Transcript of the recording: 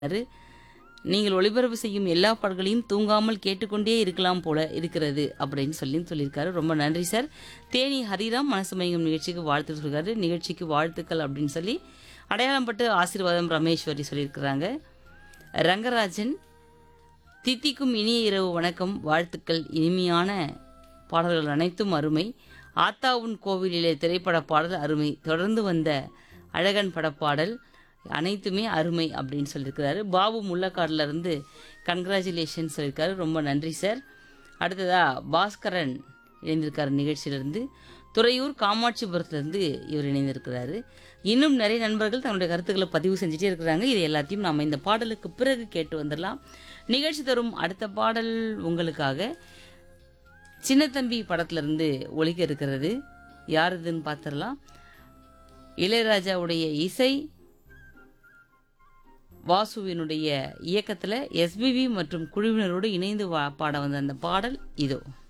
சொல்லியிருக்காரு நீங்கள் ஒளிபரப்பு செய்யும் எல்லா பாடல்களையும் தூங்காமல் கேட்டுக்கொண்டே இருக்கலாம் போல இருக்கிறது அப்படின்னு சொல்லி சொல்லியிருக்காரு ரொம்ப நன்றி சார் தேனி ஹரிராம் மனசு மயங்கும் நிகழ்ச்சிக்கு வாழ்த்து சொல்லியிருக்காரு நிகழ்ச்சிக்கு வாழ்த்துக்கள் அப்படின்னு சொல்லி அடையாளம் பட்டு ஆசீர்வாதம் ரமேஸ்வரி சொல்லியிருக்கிறாங்க ரங்கராஜன் தித்திக்கும் இனிய இரவு வணக்கம் வாழ்த்துக்கள் இனிமையான பாடல்கள் அனைத்தும் அருமை ஆத்தாவுன் கோவிலிலே திரைப்பட பாடல் அருமை தொடர்ந்து வந்த அழகன் படப்பாடல் அனைத்துமே அருமை அப்படின்னு சொல்லியிருக்கிறாரு பாபு முள்ளக்காடுல இருந்து கங்க்ராச்சுலேஷன் சொல்லியிருக்காரு ரொம்ப நன்றி சார் அடுத்ததா பாஸ்கரன் இணைந்திருக்காரு நிகழ்ச்சியிலிருந்து துறையூர் காமாட்சிபுரத்துலேருந்து இவர் இணைந்திருக்கிறாரு இன்னும் நிறைய நண்பர்கள் தங்களுடைய கருத்துக்களை பதிவு செஞ்சுட்டே இருக்கிறாங்க இது எல்லாத்தையும் நாம் இந்த பாடலுக்கு பிறகு கேட்டு வந்துடலாம் நிகழ்ச்சி தரும் அடுத்த பாடல் உங்களுக்காக சின்னத்தம்பி படத்திலிருந்து ஒலிக்க இருக்கிறது யார் இதுன்னு பார்த்துடலாம் இளையராஜாவுடைய இசை வாசுவினுடைய இயக்கத்தில் எஸ்பிபி மற்றும் குழுவினரோடு இணைந்து வா- பாட வந்த அந்த பாடல் இதோ